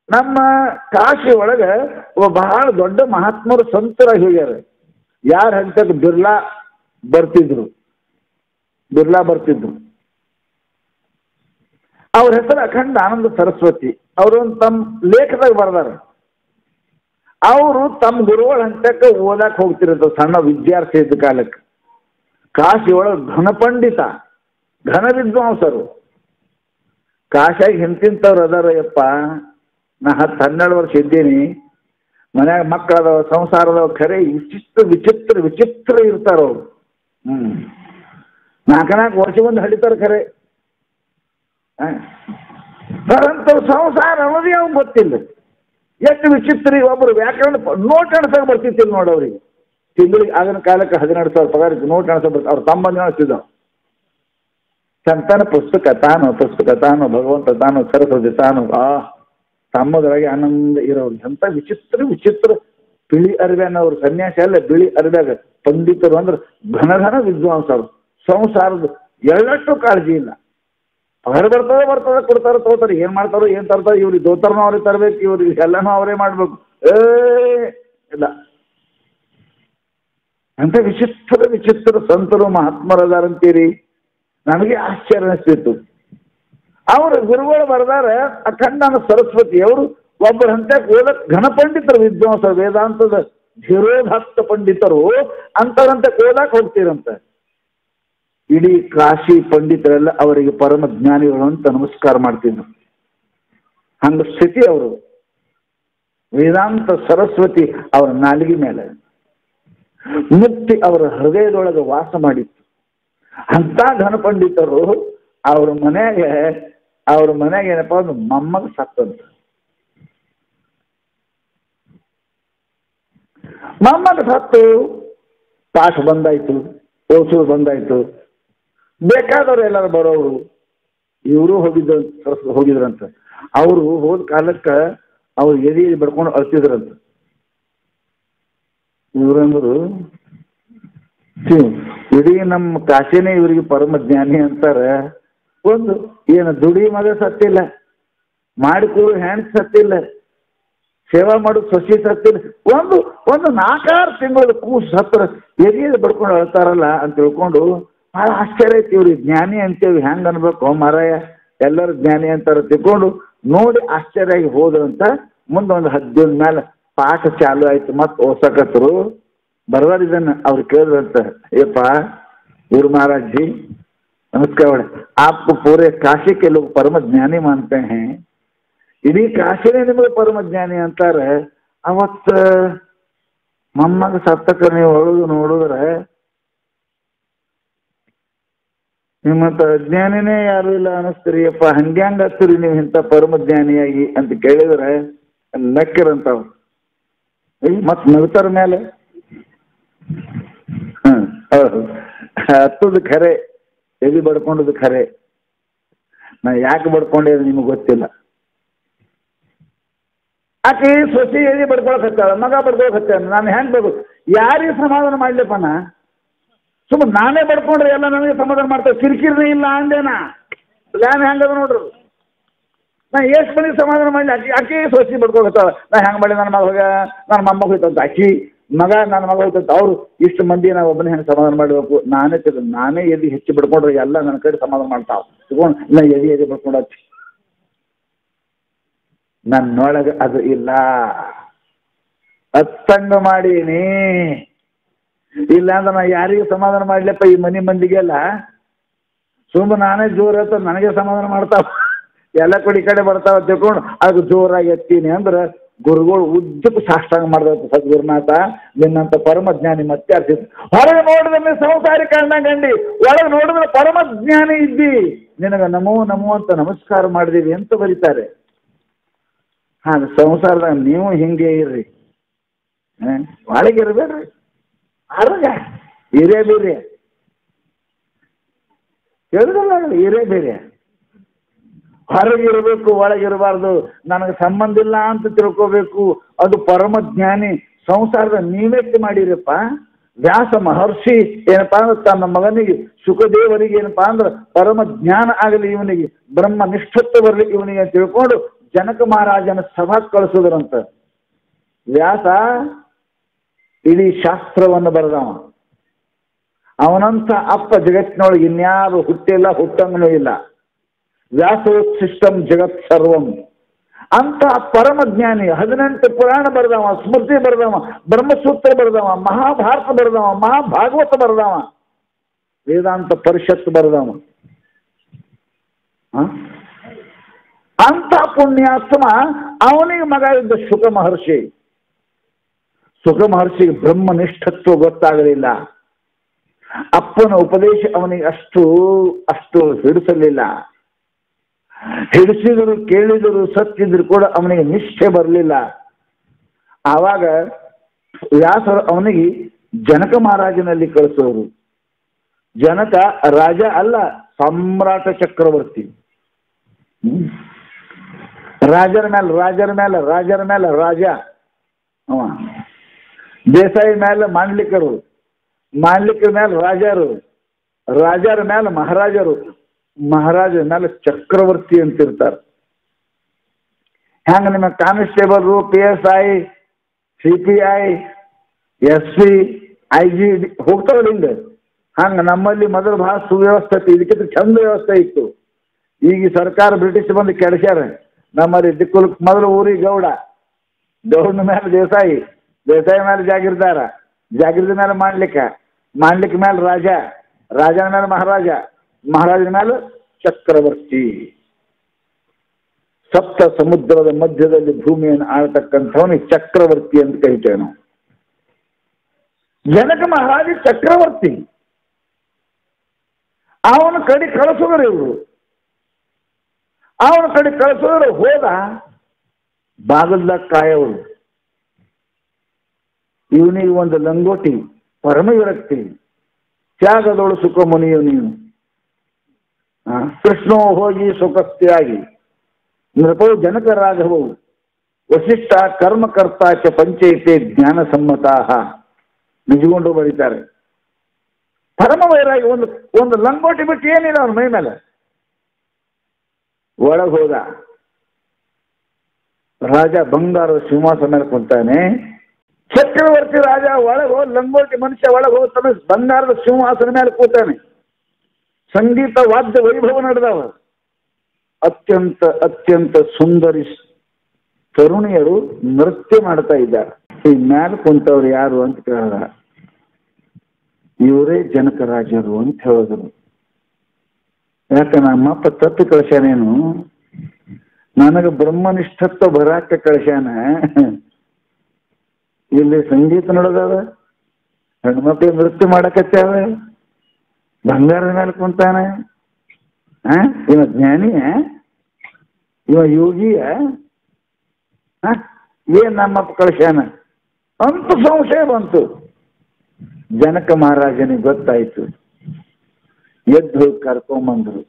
ನಮ್ಮ ಕಾಶಿ ಒಳಗೆ ಒಬ್ಬ ಬಹಳ ದೊಡ್ಡ ಮಹಾತ್ಮರು ಸಂತರಾಗಿ ಹೋಗ್ಯಾರ ಯಾರು ಹಂತಕ್ಕೆ ಬಿರ್ಲಾ ಬರ್ತಿದ್ರು ಬಿರ್ಲಾ ಬರ್ತಿದ್ರು ಅವ್ರ ಹೆಸರು ಅಖಂಡ ಆನಂದ ಸರಸ್ವತಿ ಅವರು ತಮ್ಮ ಲೇಖದಾಗ ಬರ್ದಾರ ಅವರು ತಮ್ಮ ಗುರುಗಳ ಹಂತಕ್ಕೆ ಓದಾಕ್ ಹೋಗ್ತಿರೋದು ಸಣ್ಣ ವಿದ್ಯಾರ್ಥಿ ಇದ್ದ ಕಾಲಕ್ಕೆ ಕಾಶಿ ಒಳಗೆ ಘನ ಪಂಡಿತ ಘನ ವಿದ್ವಾಂಸರು ಕಾಶಿಯಾಗಿ ಹಿಂತಿಂತವ್ರು ಅದಾರ ಯಪ್ಪ ನಾ ಹತ್ತು ಹನ್ನೆರಡು ವರ್ಷ ಇದ್ದೀನಿ ಮನ್ಯಾಗ ಮಕ್ಕಳದವ ಸಂಸಾರದವ ಖರೆ ವಿಚಿತ್ರ ವಿಚಿತ್ರ ವಿಚಿತ್ರ ಇರ್ತಾರ ಅವ್ರು ಹ್ಮ್ ನಾಲ್ಕು ನಾಲ್ಕು ವರ್ಷ ಒಂದು ಹಡಿತಾರ ಖರೆ ಬರಂತವ್ ಸಂಸಾರ ಅನ್ನೋದೇ ಅವ್ನು ಗೊತ್ತಿಲ್ಲ ಎಷ್ಟು ವಿಚಿತ್ರ ಈಗ ಒಬ್ಬರು ವ್ಯಾಕರಣ ಪ- ನೋಟ್ ಅಣಸಕ್ಕೆ ಬರ್ತಿತ್ತಿಲ್ಲ ನೋಡವ್ರಿಗೆ ತಿಂಗಳಿಗೆ ಆಗಿನ ಕಾಲಕ್ಕೆ ಹದಿನೆರಡು ಸಾವಿರ ಪಗಾರ ಇತ್ತು ನೋಟ್ ಅಣಸ ಬರ್ತಾರೆ ಅವ್ರ ತಮ್ಮಂದಿನ ಅನಿಸ್ತಿದ್ದಾವ ಸಂತಾನ ಪುಸ್ತಕ ತಾನು ಪುಸ್ತಕ ತಾನು ಭಗವಂತ ತಾನು ಸರಸ್ವತಿ ತಾನು ಆ ತಮ್ಮದ್ರಾಗೆ ಆನಂದ ಇರೋರು ಎಂಥ ವಿಚಿತ್ರ ವಿಚಿತ್ರ ಬಿಳಿ ಅರಿವ್ಯಾನವ್ರು ಸನ್ಯಾಸಿ ಅಲ್ಲ ಬಿಳಿ ಅರಿವ್ಯಾಗ ಪಂಡಿತರು ಅಂದ್ರೆ ಘನ ಘನ ವಿದ್ವಾಂಸರು ಸಂಸಾರದ ಎಳ್ಳಷ್ಟು ಕಾಳಜಿ ಇಲ್ಲ ಪಗಾರ ಬರ್ತದೆ ಬರ್ತದೆ ಕೊಡ್ತಾರೆ ತಗೋತಾರೆ ಏನು ಮಾಡ್ತಾರೋ ಏನು ತರ್ತಾರೆ ಇವ್ರಿಗೆ ದೋತರನೂ ಅವ್ರಿಗೆ ತರಬೇಕು ಇವ್ರಿಗೆ ಎಲ್ಲನೂ ಅವರೇ ಮಾಡಬೇಕು ಏ ಇಲ್ಲ ಅಂತ ವಿಚಿತ್ರ ವಿಚಿತ್ರ ಸಂತರು ಮಹಾತ್ಮರದಾರಂತೀರಿ ನನಗೆ ಆಶ್ಚರ್ಯ ಅನಿಸ್ತಿತ್ತು ಅವರ ಗುರುಗಳು ಬರೆದಾರ ಅಖಂಡನ ಸರಸ್ವತಿ ಅವರು ಒಬ್ಬರ ಹಂತಕ್ಕೆ ಓದಕ್ ಘನ ಪಂಡಿತರು ವಿದ್ವಾಂಸ ವೇದಾಂತದ ಧಿರೋಧಾತ್ತ ಪಂಡಿತರು ಅಂತರಂತೆ ಓದಕ್ ಹೋಗ್ತೀರಂತೆ ಇಡೀ ಕಾಶಿ ಪಂಡಿತರೆಲ್ಲ ಅವರಿಗೆ ಪರಮ ಜ್ಞಾನಿಗಳು ಅಂತ ನಮಸ್ಕಾರ ಮಾಡ್ತಿದ್ರು ಹಂಗ ಸ್ಥಿತಿ ಅವರು ವೇದಾಂತ ಸರಸ್ವತಿ ಅವರ ನಾಲಿಗೆ ಮೇಲೆ ಮುಕ್ತಿ ಅವರ ಹೃದಯದೊಳಗೆ ವಾಸ ಮಾಡಿತ್ತು ಅಂತ ಘನ ಪಂಡಿತರು ಅವ್ರ ಮನೆಗೆ ಅವ್ರ ಮನೆಗೆ ಏನಪ್ಪ ಒಂದು ಮೊಮ್ಮಗ ಸತ್ತಂತ ಮೊಮ್ಮಗ ಸತ್ತು ಪಾಠ ಬಂದಾಯ್ತು ಓಸೂರು ಬಂದಾಯ್ತು ಬೇಕಾದವ್ರು ಎಲ್ಲರೂ ಬರೋರು ಇವರು ಹೋಗಿದ್ದ ಹೋಗಿದ್ರಂತ ಅವರು ಹೋದ ಕಾಲಕ್ಕೆ ಅವ್ರು ಎದಿ ಎದಿ ಬಡ್ಕೊಂಡು ಅಳ್ತಿದ್ರಂತ ಇವ್ರಂದ್ರು ಛೀ, ಇಡೀ ನಮ್ಮ ಕಾಶಿನೇ ಇವರಿಗೆ ಪರಮ ಜ್ಞಾನಿ ಅಂತಾರೆ ಒಂದು ಏನು ದುಡಿ ಮಗ ಸತ್ತಿಲ್ಲ ಮಾಡಿಕೊಡು ಹೆಣ್ ಸತ್ತಿಲ್ಲ ಸೇವಾ ಮಾಡು ಸೊಸಿ ಸತ್ತಿಲ್ಲ ಒಂದು ಒಂದು ನಾಲ್ಕಾರು ತಿಂಗಳ ಕೂಸು ಹತ್ರ ಎದೆ ಬಡ್ಕೊಂಡು ಅಳ್ತಾರಲ್ಲ ಅಂತ ತಿಳ್ಕೊಂಡು ಭಾಳ ಆಶ್ಚರ್ಯ ಐತಿ ಇವ್ರಿಗೆ ಜ್ಞಾನಿ ಅಂತೇವಿ ಹೆಂಗೆ ಅನ್ಬೇಕು ಮಾರಾಯ ಎಲ್ಲರೂ ಜ್ಞಾನಿ ಅಂತಾರೆ ತಿಳ್ಕೊಂಡು ನೋಡಿ ಆಶ್ಚರ್ಯ ಆಗಿ ಹೋದ್ರಂತ ಮುಂದೆ ಒಂದು ಹದಿನೈದು ಮೇಲೆ ಪಾಠ ಚಾಲು ಆಯ್ತು ಮತ್ತೆ ಓಸಕತ್ರು ಬರದಾರ ಇದನ್ನ ಅವ್ರು ಕೇಳಿದ್ರಂತ ಏಪ್ಪ गुरु महाराज जी नमस्कार आपको पूरे काशी के लोग परम ज्ञानी मानते हैं ಇಡೀ ಕಾಶಿನೇ ನಿಮಗೆ ಪರಮ ಜ್ಞಾನಿ ಅಂತಾರೆ ಅವತ್ತ ಮೊಮ್ಮಗ ಸತ್ತಕ ನೀವು ಹೊಳದು ನೋಡಿದ್ರೆ ನಿಮ್ಮಂತ ಅಜ್ಞಾನಿನೇ ಯಾರು ಇಲ್ಲ ಅನಿಸ್ತೀರಿ ಅಪ್ಪ ಹಂಗ್ಯಾಂಗ ಹತ್ತೀರಿ ನೀವು ಇಂಥ ಪರಮ ಜ್ಞಾನಿಯಾಗಿ ಅಂತ ಕೇಳಿದ್ರೆ ನಕ್ಕಿರಂತಾವ್ ಮತ್ ನಗ್ತಾರ ಮೇಲೆ ಹ್ಮ್ ಹೌದು ಹತ್ತದ ಖರೆ ಎಲ್ಲಿ ಬಡ್ಕೊಂಡದ್ದು ಖರೆ ನಾ ಯಾಕೆ ಬಡ್ಕೊಂಡೆ ಅದು ನಿಮಗೆ ಗೊತ್ತಿಲ್ಲ ಆಕೆ ಸೊಸಿ ಎಲ್ಲಿ ಬಡ್ಕೊಳಕತ್ತಾಳ ಮಗ ಬಡ್ಕೊಳಕತ್ತಾನ ನಾನು ಹೆಂಗೆ ಬೇಕು ಯಾರಿಗೆ ಸಮಾಧಾನ ಮಾಡ್ಲಿಪ್ಪ ನಾ ಸುಮ್ಮನೆ ನಾನೇ ಬಡ್ಕೊಂಡ್ರೆ ಎಲ್ಲ ನನಗೆ ಸಮಾಧಾನ ಮಾಡ್ತಾರೆ ಕಿರಿಕಿರಿ ಇಲ್ಲ ಅಂದೇನಾ ಪ್ಲ್ಯಾನ್ ಹೆಂಗದ ನೋಡ್ರಿ ನಾ ಎಷ್ಟು ಮಂದಿ ಸಮಾಧಾನ ಮಾಡಲಿ ಆಕಿ ಆಕಿ ಸೊಸಿ ಬಡ್ಕೊಳಕತ್ತಾಳ ನಾ ಹೆಂಗೆ ಮಾಡಿ ನನ್ನ ಮಗ ಹೋಗ ನನ್ನ ಮೊಮ್ಮಗ ಹೋಯ್ತಂತ ಆಕಿ ಮಗ ನನ್ನ ಮಗ ಹೋಯ್ತಂತ ಅವ್ರು ಇಷ್ಟು ಮಂದಿ ನಾವು ಒಬ್ಬನೇ ಹೆಂಗೆ ಸಮಾಧಾನ ಮಾಡಬೇಕು ನಾನೇ ತಿಳ್ದು ನಾನೇ ಎದಿ ಹೆಚ್ಚು ಬಿಡ್ಕೊಂಡ್ರೆ ಎಲ್ಲ ನನ್ನ ಕಡೆ ಸಮಾಧಾನ ಮಾಡ್ತಾವ ತಗೊಂಡು ನಾ ಎದಿ ಎದಿ ಬಡ್ಕೊಂಡಾಚಿ ನನ್ನೊಳಗೆ ಅದು ಇಲ್ಲ ಅತ್ತಂಗ ಮಾಡೀನಿ ಇಲ್ಲ ಅಂದ್ರೆ ನಾ ಯಾರಿಗೂ ಸಮಾಧಾನ ಮಾಡ್ಲಪ್ಪ ಈ ಮನೆ ಮಂದಿಗೆಲ್ಲ ಸುಮ್ಮ ನಾನೇ ಜೋರ್ ಅಂತ ನನಗೆ ಸಮಾಧಾನ ಮಾಡ್ತಾವ ಎಲ್ಲ ಕಡೆ ಈ ಕಡೆ ಬರ್ತಾವ ತಿಳ್ಕೊಂಡು ಅದು ಜೋರಾಗಿ ಎತ್ತೀನಿ ಅಂದ್ರೆ ಗುರುಗಳು ಉದ್ದಕ್ಕೂ ಸಾಷ್ಟಾಂಗ ಮಾಡ್ದತ್ತು ಸದ್ಗುರುನಾಥ ನಿನ್ನಂತ ಪರಮ ಜ್ಞಾನಿ ಮತ್ತೆ ಅರ್ಥ ಹೊರಗೆ ನೋಡಿದ್ರೆ ಸಂಸಾರಿ ಕಂಡಂಗಂಡಿ ಒಳಗೆ ನೋಡಿದ್ರೆ ಪರಮ ಜ್ಞಾನಿ ಇದ್ದಿ ನಿನಗೆ ನಮೋ ನಮೋ ಅಂತ ನಮಸ್ಕಾರ ಮಾಡಿದೀವಿ ಅಂತ ಬರೀತಾರೆ ಹಾಂ ಸಂಸಾರದಾಗ ನೀವು ಹಿಂಗೆ ಇರ್ರಿ ಹಾಂ ಒಳಗೆ ಇರಬೇಡ್ರಿ ಹೊರಗ ಹಿರೇ ಬೇರೆ ಹೇಳಿದಲ್ಲ ಹಿರೇ ಬೇರೆ ಹೊರಗಿರಬೇಕು ಒಳಗಿರಬಾರ್ದು ನನಗೆ ಸಂಬಂಧ ಇಲ್ಲ ಅಂತ ತಿಳ್ಕೋಬೇಕು ಅದು ಪರಮ ಜ್ಞಾನಿ ಸಂಸಾರದ ನೀವೆತ್ತಿ ಮಾಡಿರಪ್ಪ ವ್ಯಾಸ ಮಹರ್ಷಿ ಏನಪ್ಪಾ ಅಂದ್ರೆ ತನ್ನ ಮಗನಿಗೆ ಸುಖದೇವರಿಗೆ ಏನಪ್ಪಾ ಅಂದ್ರೆ ಪರಮ ಜ್ಞಾನ ಆಗಲಿ ಇವನಿಗೆ ಬ್ರಹ್ಮ ನಿಷ್ಠತ್ವ ಬರಲಿ ಇವನಿಗೆ ಅಂತ ತಿಳ್ಕೊಂಡು ಜನಕ ಮಹಾರಾಜನ ಸಭಾ ಕಳಿಸಿದ್ರಂತ ವ್ಯಾಸ ಇಡೀ ಶಾಸ್ತ್ರವನ್ನು ಬರೆದವ ಅವನಂತ ಅಪ್ಪ ಜಗತ್ತಿನೊಳಗೆ ಇನ್ಯಾರು ಹುಟ್ಟಿಲ್ಲ ಹುಟ್ಟಂಗನೂ ಇಲ್ಲ ವ್ಯಾಸೋತ್ಸಿಷ್ಟಂ ಜಗತ್ ಸರ್ವಂ ಅಂತ ಪರಮ ಜ್ಞಾನಿ ಹದಿನೆಂಟು ಪುರಾಣ ಬರೆದವ ಸ್ಮೃತಿ ಬರೆದವ ಬ್ರಹ್ಮಸೂತ್ರ ಬರೆದವ ಮಹಾಭಾರತ ಬರೆದವ ಮಹಾಭಾಗವತ ಬರೆದವ ವೇದಾಂತ ಪರಿಷತ್ ಬರೆದವ ಹ? ಅಂತ ಪುಣ್ಯಾತ್ಮ ಅವನಿಗೆ ಮಗ ಇದ್ದ ಸುಖ ಮಹರ್ಷಿ ಸುಖ ಮಹರ್ಷಿಗೆ ಬ್ರಹ್ಮನಿಷ್ಠತ್ವ ಗೊತ್ತಾಗಲಿಲ್ಲ ಅಪ್ಪನ ಉಪದೇಶ ಅವನಿಗೆ ಅಷ್ಟು ಅಷ್ಟು ಹಿಡಿಸಲಿಲ್ಲ ಹಿಡಿಸಿದ್ರು ಕೇಳಿದರು ಸತ್ತಿದ್ರು ಕೂಡ ಅವನಿಗೆ ನಿಷ್ಠೆ ಬರಲಿಲ್ಲ ಆವಾಗ ವ್ಯಾಸರು ಅವನಿಗೆ ಜನಕ ಮಹಾರಾಜನಲ್ಲಿ ಕಳಿಸೋರು ಜನಕ ರಾಜ ಅಲ್ಲ ಸಮ್ರಾಟ ಚಕ್ರವರ್ತಿ ಹ್ಮ್. ರಾಜರ ಮೇಲೆ ರಾಜರ ಮೇಲೆ ರಾಜರ ಮೇಲೆ ರಾಜ ಅವ ದೇಸಾಯಿ ಮೇಲೆ ಮಾಂಡ್ಲಿಕರು ಮಾಂಡ್ಲಿಕರ ಮೇಲೆ ರಾಜರು ರಾಜರ ಮೇಲೆ ಮಹಾರಾಜರು ಮಹಾರಾಜರ ಮೇಲೆ ಚಕ್ರವರ್ತಿ ಅಂತಿರ್ತಾರೆ ಹೆಂಗ ನಿಮ್ಮ ಕಾನ್ಸ್ಟೇಬಲ್ರು P S I C P I S P I G ಹೋಗ್ತಾವಲ್ಲ ಹಿಂಗೆ ಹಂಗೆ ನಮ್ಮಲ್ಲಿ ಮೊದಲು ಭಾಳ ಸುವ್ಯವಸ್ಥೆ ಇತ್ತು ಇದಕ್ಕಿಂತ ಚಂದ ವ್ಯವಸ್ಥೆ ಇತ್ತು ಈಗ ಈ ಸರ್ಕಾರ ಬ್ರಿಟಿಷ್ ಬಂದು ಕೆಡಿಸ್ಯಾರ ನಮ್ಮಲ್ಲಿ ದಿಕ್ಕುಲ್ ಮೊದಲು ಊರಿಗೆ ಗೌಡ ಗೌಡನ ಮೇಲೆ ದೇಸಾಯಿ ದೇಸಾಯಿ ಮೇಲೆ ಜಾಗಿರ್ದಾರ ಜಾಗಿರ್ದ ಮೇಲೆ ಮಾಡ್ಲಿಕ್ಕ ಮಾಡ್ಲಿಕ್ಕ ಮೇಲೆ ರಾಜ ರಾಜನ ಮೇಲೆ ಮಹಾರಾಜ ಮಹಾರಾಜನ ಮೇಲೆ ಚಕ್ರವರ್ತಿ ಸಪ್ತ ಸಮುದ್ರದ ಮಧ್ಯದಲ್ಲಿ ಭೂಮಿಯನ್ನು ಆಳ್ತಕ್ಕಂಥವನಿಗೆ ಚಕ್ರವರ್ತಿ ಅಂತ ಕರಿತೇವೆ ನಾವು ಜನಕ ಮಹಾರಾಜ ಚಕ್ರವರ್ತಿ ಅವನ ಕಡೆ ಕಳಿಸೋರು ಇವರು ಅವನ ಕಡೆ ಕಳಿಸೋರು ಹೋದ ಬಾಗಲ್ದಾಗ ಕಾಯೋರು ಇವನಿಗೆ ಒಂದು ಲಂಗೋಟಿ ಪರಮ ವಿರಕ್ತಿ ತ್ಯಾಗದೊಳು ಸುಖ ಮುನಿಯು ನೀನು ಆ, ಕೃಷ್ಣೋ ಹೋಗಿ ಸುಖಸ್ಥಿಯಾಗಿ ನೃಪವು ಜನಕ ರಾಘವವು ವಸಿಷ್ಠ ಕರ್ಮಕರ್ತ ಚ ಪಂಚೈತೆ ಜ್ಞಾನ ಸಮ್ಮತಾ ನಿಜಗೊಂಡು ಬರೀತಾರೆ ಪರಮ ವೈರಾಗಿ ಒಂದು ಒಂದು ಲಂಗೋಟಿ ಬಿಟ್ಟು ಏನಿಲ್ಲ ಅವನ ಮೈ ಮೇಲೆ ಒಳಗೆ ಹೋದ ರಾಜ ಬಂಗಾರದ ಸಿಂಹಾಸನ ಮೇಲೆ ಕುಂತಾನೆ ಚಕ್ರವರ್ತಿ ರಾಜ ಒಳಗೆ ಹೋದ್ ಲಂಗೋಟಿ ಮನುಷ್ಯ ಒಳಗೆ ಹೋಗ್ತಾನೆ ಬಂಗಾರದ ಸಿಂಹಾಸನ ಮೇಲೆ ಕೂತಾನೆ ಸಂಗೀತ ವಾದ್ಯ ವೈಭವ ನಡೆದವ ಅತ್ಯಂತ ಅತ್ಯಂತ ಸುಂದರಿ ತರುಣಿಯರು ನೃತ್ಯ ಮಾಡ್ತಾ ಇದ್ದಾರೆ ಈ ಮ್ಯಾಲ ಕುಂತವ್ರು ಯಾರು ಅಂತ ಕೇಳಿದ ಇವರೇ ಜನಕರಾಜರು ಅಂತ ಹೇಳಿದ್ರು ಯಾಕ ನಮ್ಮಪ್ಪ ತಪ್ಪಿ ಕಳ್ಸ್ಯಾನೇನು ನನಗೆ ಬ್ರಹ್ಮನಿಷ್ಠತ್ವ ಬರಾಕ ಕಳ್ಸ್ಯಾನ ಇಲ್ಲಿ ಸಂಗೀತ ನಡೆದವ ಹೆಣ್ಮಕ್ಳು ನೃತ್ಯ ಮಾಡಕತ್ಯಾವ ಬಂಗಾರ ಮೇಲೆ ಕುಂತಾನೆ ಆ? ಇವ ಜ್ಞಾನಿಯ ಇವ ಯೋಗಿಯ ಆ? ಏನ್ ನಮ್ಮಪ್ಪ ಕಳ್ಸ್ಯಾನ ಅಂತ ಸಂಶಯ ಬಂತು ಜನಕ ಮಹಾರಾಜನಿಗೆ ಗೊತ್ತಾಯ್ತು ಎದ್ದು ಕರ್ಕೊಂಬಂದ್ರು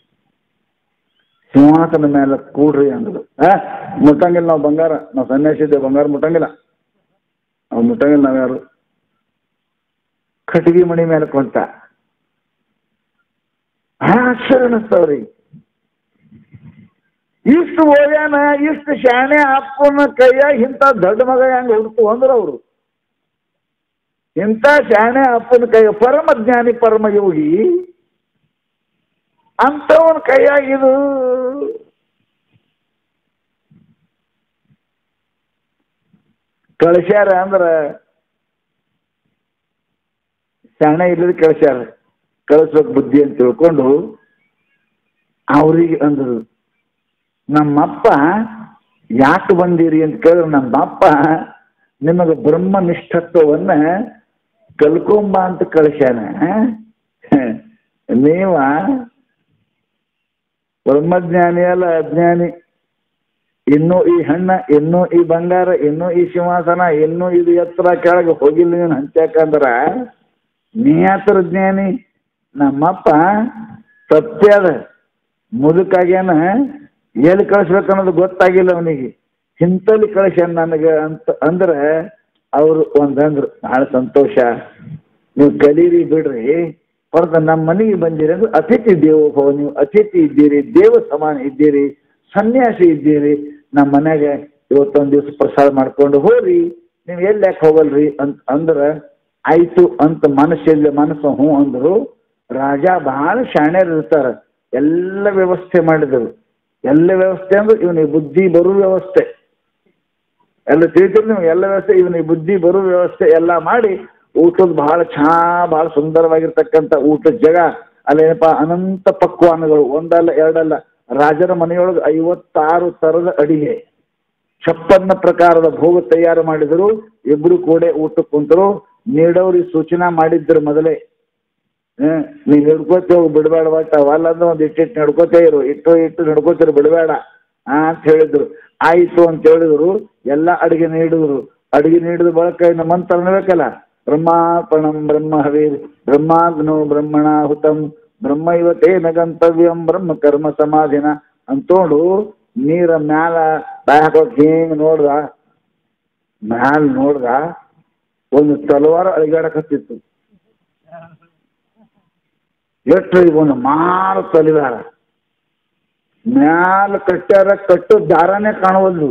ಸಿಂಹಾಸನ ಮೇಲೆ ಕೂಡ್ರಿ ಅಂದ್ರು ಆ ಮುಟ್ಟಂಗಿಲ್ಲ ನಾವು ಬಂಗಾರ ನಾವು ಸನ್ಯಾಸಿದ್ದೆ ಬಂಗಾರ ಮುಟ್ಟಂಗಿಲ್ಲ ನಾವು ಮುಟ್ಟಂಗಿಲ್ಲ ನಾವ್ಯಾರು ಕಟ್ಟಿಗೆ ಮಣಿ ಮೇಲೆ ಕುಂತ ಆಶ್ಚರ್ಯ ಅನಿಸ್ತವ್ರಿ ಇಷ್ಟು ಓದ್ಯಾನ ಇಷ್ಟು ಶಾಣೆ ಅಪ್ಪನ ಕೈಯಾಗ ಇಂಥ ದೊಡ್ಡ ಮಗ ಹೆಂಗ ಹುಡ್ತು ಅಂದ್ರ ಅವರು ಇಂಥ ಶಾಣೆ ಅಪ್ಪನ ಕೈ ಪರಮ ಜ್ಞಾನಿ ಪರಮ ಯೋಗಿ ಅಂಥವನ ಕೈಯಾಗ ಇದು ಕಳಿಸ್ಯಾರ ಅಂದ್ರ ಶಾಣೆ ಇಲ್ಲದ ಕಳಿಸ್ಯಾರ ಕಳಿಸ್ಬೇಕು ಬುದ್ಧಿ ಅಂತ ತಿಳ್ಕೊಂಡು ಅವ್ರಿಗೆ ಅಂದ್ರು ನಮ್ಮಪ್ಪ ಯಾಕೆ ಬಂದಿರಿ ಅಂತ ಕೇಳಿದ್ರೆ ನಮ್ಮಪ್ಪ ನಿಮಗೆ ಬ್ರಹ್ಮನಿಷ್ಠತ್ವವನ್ನ ಕಲ್ಕೊಂಬ ಅಂತ ಕಳಿಸ್ಯಾನ ನೀವ ಬ್ರಹ್ಮಜ್ಞಾನಿ ಅಲ್ಲ ಅಜ್ಞಾನಿ ಇನ್ನೂ ಈ ಹಣ್ಣ ಇನ್ನೂ ಈ ಬಂಗಾರ ಇನ್ನೂ ಈ ಸಿಂಹಾಸನ ಇನ್ನೂ ಇದು ಎತ್ತರ ಕೆಳಗೆ ಹೋಗಿಲ್ಲ ನೀನು ಹಂಚ್ಯಾಕಂದ್ರ ನೀ ಯಾತರ ಜ್ಞಾನಿ ನಮ್ಮಪ್ಪ ಸತ್ಯದ ಮುದುಕಾಗ್ಯಾನ ಎಲ್ಲಿ ಕಳಿಸ್ಬೇಕು ಅನ್ನೋದು ಗೊತ್ತಾಗಿಲ್ಲ ಅವನಿಗೆ ಇಂತಲ್ಲಿ ಕಳಿಸ್ಯಾನ ನನಗೆ ಅಂತ ಅಂದ್ರೆ ಅವರು ಒಂದಂದ್ರು ಭಾಳ ಸಂತೋಷ ನೀವು ಕಲೀರಿ ಬಿಡ್ರಿ ಹೊರತು ನಮ್ಮ ಮನೆಗೆ ಬಂದಿರಿ ಅಂದ್ರೆ ಅತಿಥಿ ದೇವೋಭವ ನೀವು ಅತಿಥಿ ಇದ್ದೀರಿ ದೇವ ಸಮಾನ ಇದ್ದೀರಿ ಸನ್ಯಾಸಿ ಇದ್ದೀರಿ ನಮ್ಮ ಮನ್ಯಾಗ ಇವತ್ತೊಂದು ದಿವಸ ಪ್ರಸಾದ ಮಾಡ್ಕೊಂಡು ಹೋರಿ ನೀವು ಎಲ್ಲಿ ಯಾಕೆ ಹೋಗಲ್ರಿ ಅಂತ ಅಂದ್ರೆ ಆಯ್ತು ಅಂತ ಮನಸ್ಸಿಲ್ಲ ಮನಸ್ಸು ಹ್ಞೂ ಅಂದ್ರು ರಾಜ ಬಹಳ ಶಾಣ್ಯರು ಇರ್ತಾರೆ ಎಲ್ಲ ವ್ಯವಸ್ಥೆ ಮಾಡಿದರು ಎಲ್ಲ ವ್ಯವಸ್ಥೆ ಅಂದ್ರೆ ಇವನಿಗೆ ಬುದ್ಧಿ ಬರೋ ವ್ಯವಸ್ಥೆ ಎಲ್ಲ ತಿಳಿತೀರಿ ನೀವು ಎಲ್ಲ ವ್ಯವಸ್ಥೆ ಇವನಿಗೆ ಬುದ್ಧಿ ಬರೋ ವ್ಯವಸ್ಥೆ ಎಲ್ಲ ಮಾಡಿ ಊಟದ ಬಹಳ ಚಾ ಬಹಳ ಸುಂದರವಾಗಿರ್ತಕ್ಕಂಥ ಊಟದ ಜಾಗ ಅಲ್ಲೇನಪ್ಪ ಅನಂತ ಪಕ್ವಾನಗಳು ಒಂದಲ್ಲ ಎರಡಲ್ಲ ರಾಜರ ಮನೆಯೊಳಗೆ ಐವತ್ತಾರು ಥರದ ಅಡಿಗೆ ಛಪ್ಪನ್ನ ಪ್ರಕಾರದ ಭೋಗ ತಯಾರು ಮಾಡಿದರು ಇಬ್ರು ಕೂಡ ಊಟಕ್ಕೆ ಕುಂತರು ನೀಡೋರಿಗೆ ಸೂಚನಾ ಮಾಡಿದ್ರು ಮೊದಲೇ ಹ್ಮ್ ನೀ ಹಿಡ್ಕೋತ ಹೋಗಿ ಬಿಡಬೇಡ ಬಟ್ ಅವಲ್ಲ ಅಂದ್ರೆ ಒಂದು ಇಟ್ಟಿಟ್ಟು ನಡ್ಕೋತೇ ಇರು ಇಟ್ಟು ಇಟ್ಟು ನಡ್ಕೋತಿರು ಬಿಡಬೇಡ ಆ ಅಂತ ಹೇಳಿದ್ರು ಆಯ್ತು ಅಂತ ಹೇಳಿದ್ರು ಎಲ್ಲ ಅಡಿಗೆ ನೀಡಿದ್ರು ಅಡಿಗೆ ನೀಡಿದ ಬಳಕ ಇನ್ನು ಮಂತ್ರ ಅನ್ನಬೇಕಲ್ಲ ಬ್ರಹ್ಮಾರ್ಪಣಂ ಬ್ರಹ್ಮ ಹವೀರ್ ಬ್ರಹ್ಮಾಗ್ನೋ ಬ್ರಹ್ಮಣಾಹುತಂ ಬ್ರಹ್ಮ ಇವತ್ತೇನ ಗಂತವ್ಯಂ ಬ್ರಹ್ಮ ಕರ್ಮ ಸಮಾಧಿನ ಅಂತೋಡು ನೀರ ಮ್ಯಾಲ ಬಾಯ್ ಹಾಕೋಕ್ ಹಿಂಗ್ ನೋಡ್ದ ಮ್ಯಾಲ ನೋಡ್ದ ಒಂದು ತಲವಾರ ಅಳಿಗಾಡಕತ್ತಿತ್ತು ಎಷ್ಟು ಒಂದು ಮಾರು ತಲಿವಾರ ಮ್ಯಾಲ ಕಟ್ಟ್ಯಾರ ಕಟ್ಟು ದಾರನೇ ಕಾಣವಲ್ದು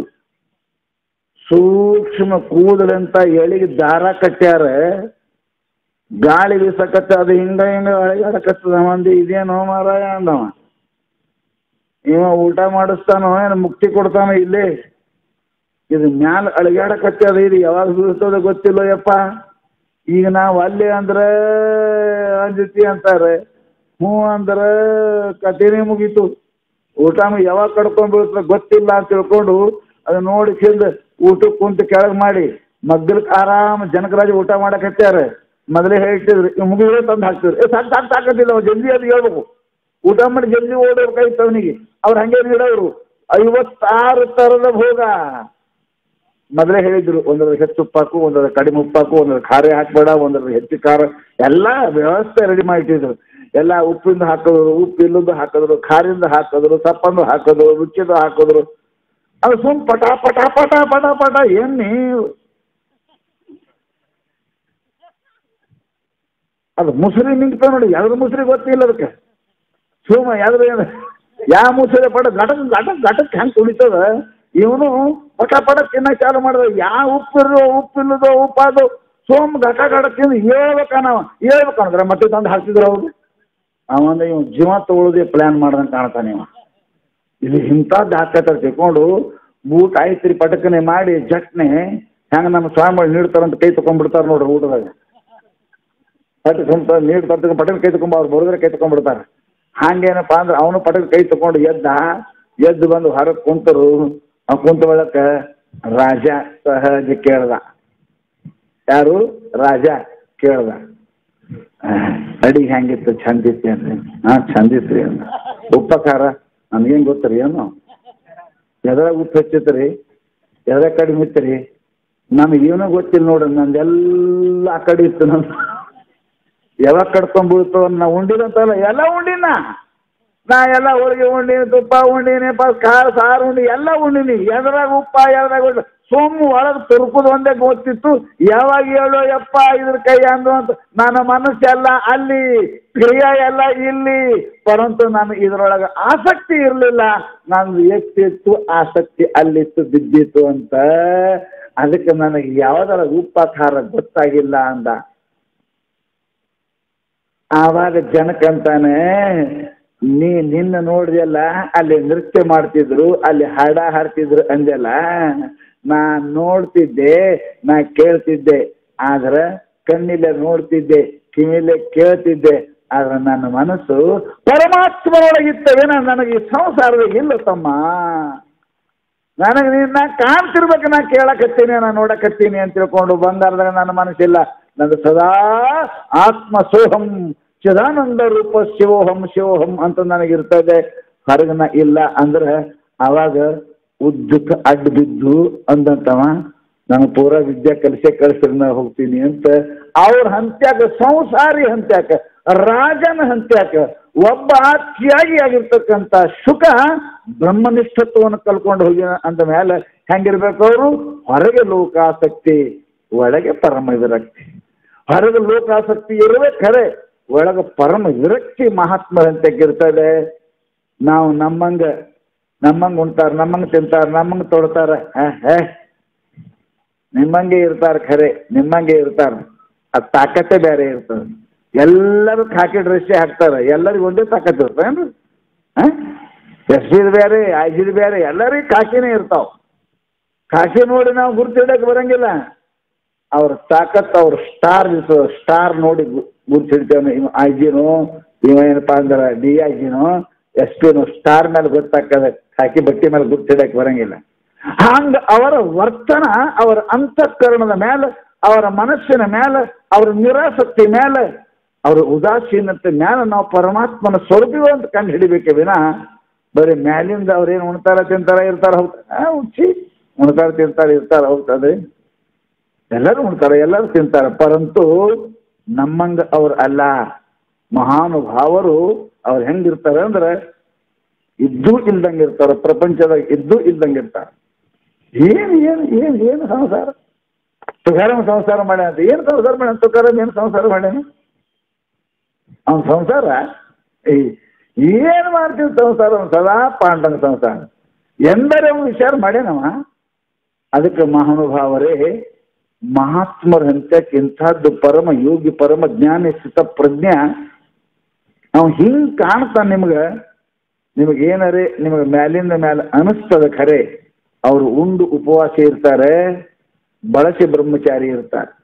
ಸೂಕ್ಷ್ಮ ಕೂದಲಂತ ಎಳಿಗೆ ದಾರ ಕಟ್ಟ್ಯಾರ ಗಾಳಿ ಬೀಸಕತ್ತ ಅದು ಹಿಂಗ ಹಿಂಗ ಅಳಿಗಾಡಕತ್ತದ ಮಂದಿ ಇದೇನೋ ಮಾರಾಯ ಅಂದವ ಇವ ಊಟ ಮಾಡಿಸ್ತಾನೋ ಏನು ಮುಕ್ತಿ ಕೊಡ್ತಾನೋ ಇಲ್ಲಿ ಇದು ಮ್ಯಾಲ ಅಳಿಗಾಡಕತ್ತದ ಇದು ಯಾವಾಗ ಬೀಳ್ತದ ಗೊತ್ತಿಲ್ಲ ಯಪ್ಪ ಈಗ ನಾವು ಅಲ್ಲಿ ಅಂದ್ರೆ ಅಂಜತಿ ಅಂತಾರೆ ಹ್ಞೂ ಅಂದ್ರೆ ಕಥೆನೇ ಮುಗೀತು ಊಟ ಯಾವಾಗ ಕಡ್ಕೊಂಡ್ ಬೀಳ್ತದೆ ಗೊತ್ತಿಲ್ಲ ಅಂತ ತಿಳ್ಕೊಂಡು ಅದು ನೋಡಿ ತಿಂದು ಊಟಕ್ಕೆ ಕುಂತು ಕೆಳಗೆ ಮಾಡಿ ಮಗ್ಗಲಕ್ಕೆ ಆರಾಮ ಜನಕರಾಜ ಊಟ ಮಾಡಕ್ ಹಚ್ಚಾರ ಮೊದಲೇ ಹೇಳ್ತಿದ್ರು ಇವ್ ಮುಗಿದ್ರೆ ತಂದು ಹಾಕ್ತಿದ್ರು ಏ ಸಾಕು ಸಾಕು ಸಾಕತ್ತಿಲ್ಲ ಅವ್ ಜಲ್ದಿ ಅದು ಹೇಳ್ಬೇಕು ಊಟ ಮಾಡಿ ಜಲ್ದಿ ಓಡಬೇಕಾಯ್ತು ಅವನಿಗೆ ಅವ್ರು ಹಂಗೆ ನೀಡೋರು ಐವತ್ತಾರು ಥರದ ಭೋಗ ಮೊದಲೇ ಹೇಳಿದ್ರು ಒಂದರ ಹೆಚ್ಚು ಉಪ್ಪಾಕು ಒಂದರ ಕಡಿಮೆ ಉಪ್ಪಾಕು ಒಂದರ ಖಾರ ಹಾಕ್ಬೇಡ ಒಂದರ ಹೆಚ್ಚು ಖಾರ ಎಲ್ಲ ವ್ಯವಸ್ಥೆ ರೆಡಿ ಮಾಡಿಟ್ಟಿದ್ರು ಎಲ್ಲ ಉಪ್ಪಿಂದ ಹಾಕಿದ್ರು ಉಪ್ಪು ಇಲ್ಲದ ಹಾಕಿದ್ರು ಖಾರಿಂದ ಹಾಕಿದ್ರು ಸಪ್ಪಂದು ಹಾಕಿದ್ರು ರುಚಿದ ಹಾಕಿದ್ರು ಅದು ಸುಮ್ ಪಟ ಪಟ ಪಟ ಪಟ ಪಟ ಏನ್ ನೀವು ಅದು ಮುಸುರಿ ನಿಂತ ನೋಡಿ ಯಾವ್ದು ಮುಸುರಿ ಗೊತ್ತಿಲ್ಲ ಅದಕ್ಕೆ ಸುಮ್ಮ ಯಾವ್ದು ಏನು ಯಾವ ಮುಸುರಿ ಪಡ ಘಟಕ್ ಘಟಕ್ ಘಟಕ್ ಹೆಂಗೆ ತುಳಿತದ ಇವನು ಪಟ ಪಟ ತಿನ್ನಕ್ಕೆ ಚಾಲು ಮಾಡಿದ ಯಾವ ಉಪ್ಪಿರೋ ಉಪ್ಪಿಲ್ಲದೋ ಉಪ್ಪಾದು ಸೋಮ್ ಘಟ ಘಟ ತಿಂದು ಹೇಳ್ಬೇಕನವ ಹೇಳ್ಬೇಕಂದ್ರೆ ಮತ್ತೆ ತಂದು ಹಾಕ್ತಿದ್ರು ಅವರು ಅವನ ಇವ್ ಜೀವ ತಗೊಳ್ಳೋದೇ ಪ್ಲ್ಯಾನ್ ಮಾಡ್ದಂಗೆ ಕಾಣ್ತಾನೆ ಇವ ಇಲ್ಲಿ ಇಂಥದ್ದು ಹಾಕತ್ತಾರ ತಿಳ್ಕೊಂಡು ಬೂಟ್ ಆಯ್ತ್ರಿ ಪಟಕನೆ ಮಾಡಿ ಜಟ್ನೆ ಹೆಂಗೆ ನಮ್ಮ ಸ್ವಾಮಿಗಳು ನೀಡ್ತಾರಂತ ಕೈ ತಗೊಂಡ್ಬಿಡ್ತಾರೆ ನೋಡ್ರಿ ಊಟದಾಗ ಪಟಕ ನೀರು ತರ್ತಕ್ಕ ಪಟಕ ಕೈ ತಗೊಂಬ ಅವ್ರು ಬರೋದ್ರೆ ಕೈ ತಗೊಂಡ್ಬಿಡ್ತಾರೆ ಹಂಗೇನಪ್ಪ ಅಂದ್ರೆ ಅವನು ಪಟಕ ಕೈ ತಗೊಂಡು ಎದ್ದ ಎದ್ದು ಬಂದು ಹೊರಗೆ ಕುಂತರು ಆ ಕುಂತ ಬಳಕ ರಾಜ ಸಹಜ ಕೇಳ್ದ ಯಾರು ರಾಜ ಕೇಳ್ದ ಅಡಿಗೆ ಹೆಂಗಿತ್ತು ಚಂದಿತ್ತು ಅಂದ್ರೆ ಹಾಂ ಚಂದಿತ್ತು ಅಂದ ಉಪ್ಪ ಖಾರ ನಮಗೇನು ಗೊತ್ತರಿ ಏನು ಎದ್ರಾಗ ಉಪ್ಪು ಹೆಚ್ಚಿತ್ರಿ ಎದ್ರಾಗ ಕಡಿಮೆ ಇತ್ತು ನಮಗೇನೂ ಗೊತ್ತಿಲ್ಲ ನೋಡ್ರಿ ನಂದೆಲ್ಲ ಆ ಕಡೆ ಇತ್ತು ನಂದು ಯಾವಾಗ ಕಡ್ಕೊಂಡ್ಬಿಡ್ತು ನಾ ಉಂಡಿದಂತಲ್ಲ ಎಲ್ಲ ಉಂಡಿನ ನಾ ಎಲ್ಲ ಹೋಳಿಗೆ ಉಂಡಿನಿ ತುಪ್ಪ ಉಂಡಿನಿ ಪ ಖಾರ ಸಾರು ಉಂಡಿ ಎಲ್ಲ ಉಂಡಿನಿ ಎದ್ರಾಗ ಉಪ್ಪ ಎದ್ರಾಗ ಉಳ್ಳ ಸೊಮ್ಮು ಒಳಗೆ ತುರುಕುದು ಒಂದೇ ಗೊತ್ತಿತ್ತು ಯಾವಾಗ ಹೇಳೋ ಯಪ್ಪ ಇದ್ರ ಕೈ ಅಂದು ಅಂತ ನನ್ನ ಮನಸ್ಸೆಲ್ಲ ಅಲ್ಲಿ ಕ್ರಿಯೆ ಎಲ್ಲ ಇಲ್ಲಿ ಪರಂತು ನಾನು ಇದ್ರೊಳಗೆ ಆಸಕ್ತಿ ಇರಲಿಲ್ಲ ನಂದು ಎಷ್ಟಿತ್ತು ಆಸಕ್ತಿ ಅಲ್ಲಿತ್ತು ಬಿದ್ದಿತ್ತು ಅಂತ ಅದಕ್ಕೆ ನನಗೆ ಯಾವುದರ ಉಪ್ಪ ಖಾರ ಗೊತ್ತಾಗಿಲ್ಲ ಅಂದ ಆವಾಗ ಜನಕ್ಕಂತಾನೆ ನೀ ನಿನ್ನ ನೋಡಿದೆಲ್ಲ ಅಲ್ಲಿ ನೃತ್ಯ ಮಾಡ್ತಿದ್ರು ಅಲ್ಲಿ ಹಾಡ ಹಾಡ್ತಿದ್ರು ಅಂದೆಲ್ಲ ನಾ ನೋಡ್ತಿದ್ದೆ ನಾ ಕೇಳ್ತಿದ್ದೆ ಆದ್ರೆ ಕಣ್ಣಿಲೆ ನೋಡ್ತಿದ್ದೆ ಕಿವಿಲೆ ಕೇಳ್ತಿದ್ದೆ ಆದ್ರೆ ನನ್ನ ಮನಸ್ಸು ಪರಮಾತ್ಮನೊಳಗಿತ್ತವೇನ ನನಗೆ ಈ ಸಂಸಾರದಾಗ ಇಲ್ಲ ತಮ್ಮ ನನಗೆ ನಿನ್ನ ಕಾಣ್ತಿರ್ಬೇಕು ನಾ ಕೇಳಕತ್ತೀನಿ ನಾ ನೋಡಕತ್ತೀನಿ ಅಂತ ತಿಳ್ಕೊಂಡು ಬಂಗಾರದಾಗ ನನ್ನ ಮನಸ್ಸಿಲ್ಲ ನಂದು ಸದಾ ಆತ್ಮ ಸೋಹಂ ಚಿದಾನಂದ ರೂಪ ಶಿವೋಹಂ ಶಿವೋಹಂ ಅಂತ ನನಗಿರ್ತದೆ ಹೊರಗನ ಇಲ್ಲ ಅಂದ್ರೆ ಅವಾಗ ಉದ್ದಕ್ಕೆ ಅಡ್ಡ ಬಿದ್ದು ಅಂದಂತವ ನಾನು ಪೂರಾ ವಿದ್ಯೆ ಕಲಿಸೇ ಕಳಿಸ್ರಿ ನಾ ಹೋಗ್ತೀನಿ ಅಂತ ಅವ್ರ ಹಂತ್ಯಾಕ ಸಂಸಾರಿ ಹಂತ್ಯಾಕ ರಾಜನ ಹಂತ್ಯಾಕ ಒಬ್ಬ ತ್ಯಾಗಿ ಆಗಿರ್ತಕ್ಕಂಥ ಶುಕ ಬ್ರಹ್ಮನಿಷ್ಠತ್ವವನ್ನು ಕಲ್ಕೊಂಡು ಹೋಗಿ ಅಂದ ಮೇಲೆ ಹೆಂಗಿರ್ಬೇಕು ಅವರು ಹೊರಗೆ ಲೋಕಾಸಕ್ತಿ ಒಳಗೆ ಪರಮ ವಿರಕ್ತಿ ಹೊರಗೆ ಲೋಕಾಸಕ್ತಿ ಇರಬೇಕು ಖರೆ ಒಳಗೆ ಪರಮ ವಿರಕ್ತಿ ಮಹಾತ್ಮರಂತೆ ಇರ್ತದೆ ನಾವು ನಮ್ಮಂಗ ನಮ್ಮಂಗೆ ಉಣ್ತಾರೆ ನಮ್ಮಂಗೆ ತಿಂತಾರೆ ನಮ್ಮಂಗೆ ತೊಡ್ತಾರೆ ಹೇ ನಿಮ್ಮಂಗೆ ಇರ್ತಾರೆ ಖರೆ ನಿಮ್ಮಂಗೆ ಇರ್ತಾರೆ ಅದು ತಾಕತ್ತೇ ಬೇರೆ ಇರ್ತದೆ ಎಲ್ಲರೂ ಖಾಕಿ ಡ್ರೆಸ್ಸೇ ಹಾಕ್ತಾರೆ ಎಲ್ಲರಿಗೂ ಒಂದೇ ತಾಕತ್ತು ಇರ್ತದೆ ಏನು ಹಾಂ ಎಸ್ಸಿದು ಬೇರೆ ಐಜಿದು ಬೇರೆ ಎಲ್ಲರಿಗೂ ಖಾಕಿನೇ ಇರ್ತಾವೆ ಖಾಕಿ ನೋಡಿ ನಾವು ಗುರ್ತಿಡಕ್ಕೆ ಬರಂಗಿಲ್ಲ ಅವ್ರ ತಾಕತ್ ಅವ್ರ ಸ್ಟಾರ್ ಸ್ಟಾರ್ ನೋಡಿ ಗುರ್ತಿಡ್ತೇವೆ ಇವ ಐ ಜಿನೋ ಇವ ಏನಪ್ಪ ಅಂದ್ರೆ ಡಿ ಐ ಜಿನೋ ಎಸ್ ಪಿನೋ ಸ್ಟಾರ್ ಮೇಲೆ ಗೊತ್ತಾಗ್ತದೆ ಖಾಕಿ ಬಟ್ಟೆ ಮೇಲೆ ಗುರ್ತಿಡಕ್ಕೆ ಬರಂಗಿಲ್ಲ ಹಂಗ ಅವರ ವರ್ತನ ಅವರ ಅಂತಃಕರಣದ ಮೇಲೆ ಅವರ ಮನಸ್ಸಿನ ಮೇಲೆ ಅವರ ನಿರಾಸಕ್ತಿ ಮೇಲೆ ಅವರ ಉದಾಸೀನತೆ ಮೇಲೆ ನಾವು ಪರಮಾತ್ಮನ ಸ್ವರೂಪಿವ ಅಂತ ಕಂಡು ಹಿಡಿಬೇಕೆ ವಿನ ಬರೀ ಮ್ಯಾಲಿಂದ ಅವ್ರೇನು ಉಣ್ತಾರ ತಿಂತಾರ ಇರ್ತಾರ ಹೌದಾ ಹುಚ್ಚಿ ಉಣ್ತಾರ ತಿಂತಾರ ಇರ್ತಾರ ಹೌದದ್ರಿ ಎಲ್ಲರೂ ಉಣ್ತಾರೆ ಎಲ್ಲರೂ ತಿಂತಾರೆ ಪರಂತು ನಮ್ಮಂಗ ಅವ್ರು ಅಲ್ಲ ಮಹಾನುಭಾವರು ಅವ್ರು ಹೆಂಗಿರ್ತಾರೆ ಅಂದ್ರೆ ಇದ್ದೂ ಇಲ್ದಂಗೆ ಇರ್ತಾರೆ ಪ್ರಪಂಚದಾಗ ಇದ್ದೂ ಇಲ್ದಂಗೆ ಇರ್ತಾರೆ ಏನು ಏನು ಏನು ಏನು ಸಂಸಾರ ತುಕಾರಾಮ ಸಂಸಾರ ಮಾಡ್ಯಾನ ಅಂತ ಏನು ಸಂಸಾರ ಮಾಡ್ಯಾನ ತುಕಾರಾಮ್ ಏನು ಸಂಸಾರ ಮಾಡ್ಯಾನ ಅವನ ಸಂಸಾರ ಈ ಏನು ಮಾಡ್ತೀವಿ ಸಂಸಾರ ಅವ್ನು ಸದಾ ಪಾಂಡಂಗ ಸಂಸಾರ ಎಂದರೆ ಅವನು ವಿಚಾರ ಮಾಡ್ಯಾನವ ಅದಕ್ಕೆ ಮಹಾನುಭಾವರೇ ಮಹಾತ್ಮರಂತೆ ಇಂಥದ್ದು ಪರಮ ಯೋಗಿ ಪರಮ ಜ್ಞಾನಿ ಸ್ಥಿತ ಪ್ರಜ್ಞಾ ನಾವು ಹಿಂಗೆ ಕಾಣ್ತಾನೆ ನಿಮ್ಗೆ ನಿಮಗೆ ಏನರೇ ನಿಮಗೆ ಮ್ಯಾಲಿಂದ ಮ್ಯಾಲೆ ಅನಿಸ್ತದೆ ಖರೆ ಅವರು ಉಂಡು ಉಪವಾಸ ಇರ್ತಾರೆ ಬಳಸಿ ಬ್ರಹ್ಮಚಾರಿ ಇರ್ತಾರೆ